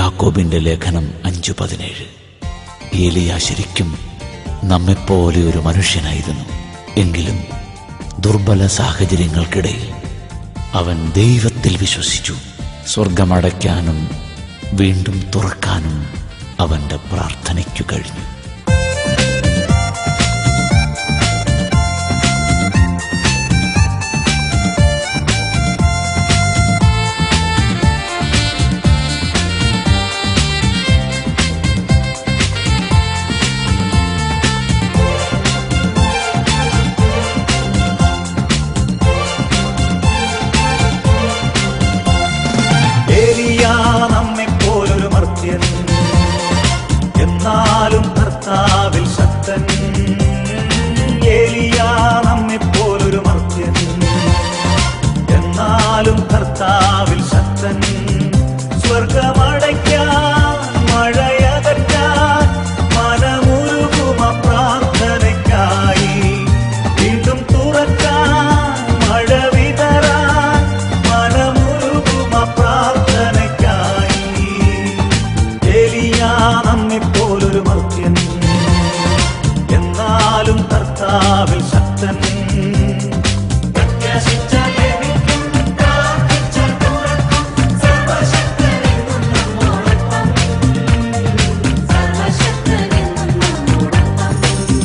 യാക്കോബിന്റെ ലേഖനം അഞ്ചു പതിനേഴ് ഏലിയ ശരിക്കും നമ്മെപ്പോലെ ഒരു മനുഷ്യനായിരുന്നു എങ്കിലും ദുർബല സാഹചര്യങ്ങൾക്കിടയിൽ അവൻ ദൈവത്തിൽ വിശ്വസിച്ചു സ്വർഗമടയ്ക്കാനും വീണ്ടും തുറക്കാനും അവന്റെ പ്രാർത്ഥനയ്ക്കു കഴിഞ്ഞു ഏലിയ നമ്മെപ്പോലൊരു മർത്യൻ എന്നാലും കർത്താവിൽ ശക്തൻ ഏലിയ നമ്മെപ്പോലൊരു മർത്യൻ എന്നാലും കർത്താവിൽ ശക്തൻ സ്വർഗമടയ്ക്കാൻ മഴയകറ്റാൻ മനമുരുകുമ പ്രാർത്ഥനയ്ക്കായി വീണ്ടും തുറക്കാൻ മഴ വിതറാൻ മനമുരുകുമ പ്രാർത്ഥനയ്ക്കായി ഏലിയ നമ്മെപ്പോലൊരു മർത്യൻ എന്നാലും കർത്താവിൽ ശക്തൻ പ്രത്യാശിച്ച ലഭിക്കും, പ്രാർത്ഥിച്ച തുറക്കും, സർവ്വശക്തനെന്നും നമ്മോടൊപ്പം. സർവശക്തനെന്നും നമ്മോടൊപ്പം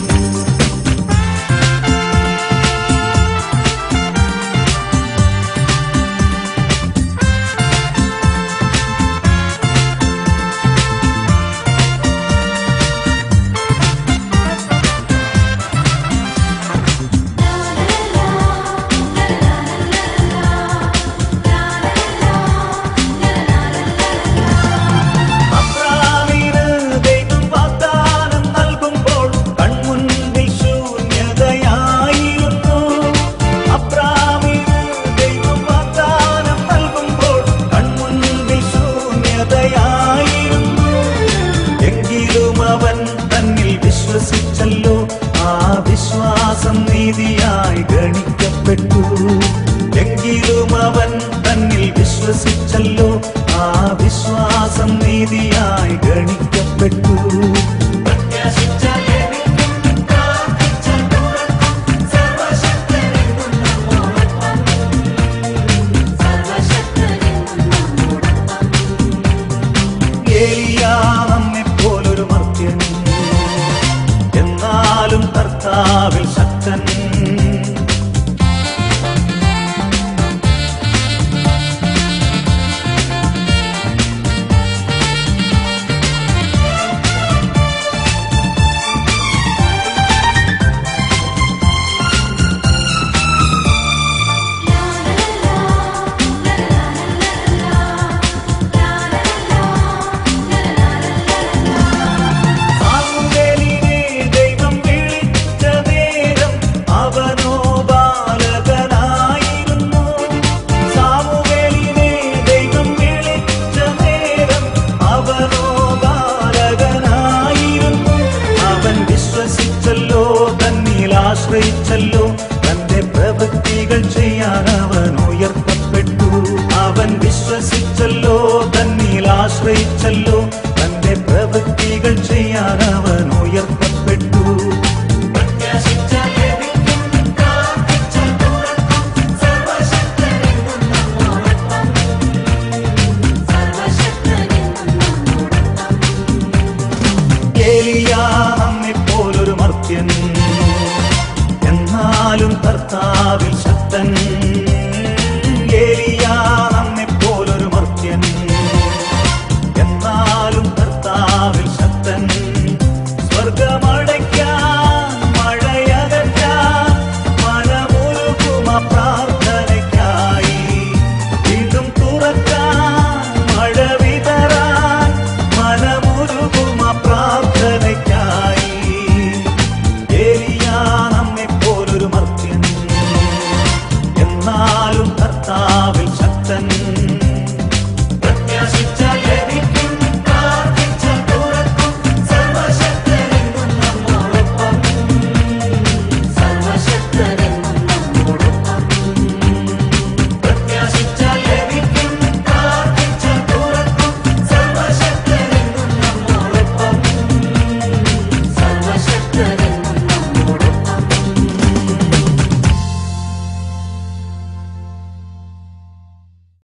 അബ്രാമിന് ദൈവം വാഗ്ദാനം നൽകുമ്പോൾ കൺമുൻപിൽ ശൂന്യതയായിരുന്നു. അബ്രാമിന് ദൈവം വാഗ്ദാനം നൽകുമ്പോൾ കൺമുൻപിൽ ശൂന്യതയായിരുന്നു. എങ്കിലും അവൻ തന്നിൽ വിശ്വസിച്ചല്ലോ ആ വിശ്വാസം നീതിയായി ഗണിക്കപ്പെട്ടു എങ്കിലും അവൻ തന്നിൽ വിശ്വസിച്ചല്ലോ ആ വിശ്വാസം നീതിയായി ഗണിക്കപ്പെട്ടു പ്രത്യാശിച്ച ലഭിക്കും, പ്രാർത്ഥിച്ച തുറക്കും, സർവ്വശക്തനെന്നും നമ്മോടൊപ്പം. സർവശക്തനെന്നും നമ്മോടൊപ്പം ഏലിയ നമ്മെപ്പോലൊരു മർത്യൻ എന്നാലും കർത്താവിൽ ശക്തൻ സാമുവേലിനെ ദൈവം വിളിച്ച നേരം അവനോ ബാലകനായിരുന്നു. സാമുവേലിനെ ദൈവം വിളിച്ച നേരം അവനോ ബാലകനായിരുന്നു. അവൻ വിശ്വസിച്ചല്ലോ തന്നിൽ ആശ്രയിച്ചല്ലോ തന്റെ പ്രവൃത്തികൾ ചെയ്യാൻ അവൻ ഉയർത്തപ്പെട്ടു അവൻ വിശ്വസിച്ചല്ലോ തന്നിൽ ആശ്രയിച്ചല്ലോ തന്റെ പ്രവൃത്തികൾ ചെയ്യാൻ അവൻ ഉയർത്തപ്പെട്ടു പ്രത്യാശിച്ച ലഭിക്കും, പ്രാർത്ഥിച്ച തുറക്കും, സർവ്വശക്തനെന്നും നമ്മോടൊപ്പം. സർവശക്തനെന്നും നമ്മോടൊപ്പം ഏലിയ നമ്മെപ്പോലൊരു മർത്യൻ എന്നാലും കർത്താവിൽ ശക്തൻ